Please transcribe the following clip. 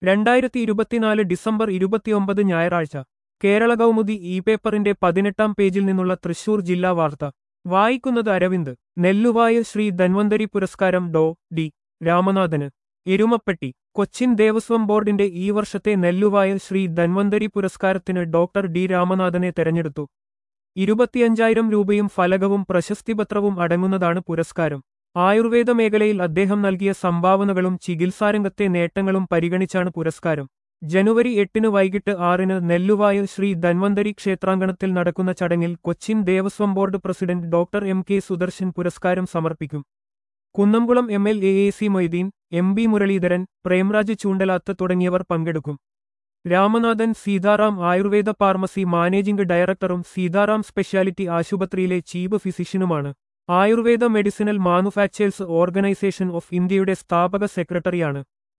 രണ്ടായിരത്തി ഇരുപത്തിനാല് ഡിസംബർ ഇരുപത്തിയൊമ്പത് ഞായറാഴ്ച കേരള കൗമുദി ഇ പേപ്പറിന്റെ പതിനെട്ടാം പേജിൽ നിന്നുള്ള തൃശൂർ ജില്ലാ വാർത്ത വായിക്കുന്നത് അരവിന്ദ് നെല്ലുവായ ശ്രീ ധന്വന്തരി പുരസ്കാരം ഡോ ഡി രാമനാഥന് എരുമപ്പെട്ടി കൊച്ചിൻ ദേവസ്വം ബോർഡിന്റെ ഈ വർഷത്തെ നെല്ലുവായ ശ്രീ ധന്വന്തരി പുരസ്കാരത്തിന് ഡോക്ടർ ഡി രാമനാഥനെ തെരഞ്ഞെടുത്തു ഇരുപത്തിയഞ്ചായിരം രൂപയും ഫലകവും പ്രശസ്തിപത്രവും അടങ്ങുന്നതാണ് പുരസ്കാരം ആയുർവേദ മേഖലയിൽ അദ്ദേഹം നൽകിയ സംഭാവനകളും ചികിത്സാരംഗത്തെ നേട്ടങ്ങളും പരിഗണിച്ചാണ് പുരസ്കാരം ജനുവരി എട്ടിന് വൈകിട്ട് ആറിന് നെല്ലുവായ ശ്രീ ധന്വന്തരി ക്ഷേത്രാങ്കണത്തിൽ നടക്കുന്ന ചടങ്ങിൽ Cochin Devaswom board president doctor M K Sudarshan പുരസ്കാരം സമർപ്പിക്കും Kunnamkulam M L A A C Moideen M B Muraleedharan Premraj Choondalath തുടങ്ങിയവർ പങ്കെടുക്കും രാമനാഥൻ സീതാറാം ആയുർവേദ ഫാർമസി മാനേജിംഗ് ഡയറക്ടറും സീതാറാം സ്പെഷ്യാലിറ്റി ആശുപത്രിയിലെ ചീഫ് ഫിസിഷ്യനുമാണ് Ayurveda medicinal manufacturers organisation of ഇന്ത്യയുടെ സ്ഥാപക സെക്രട്ടറിയാണ്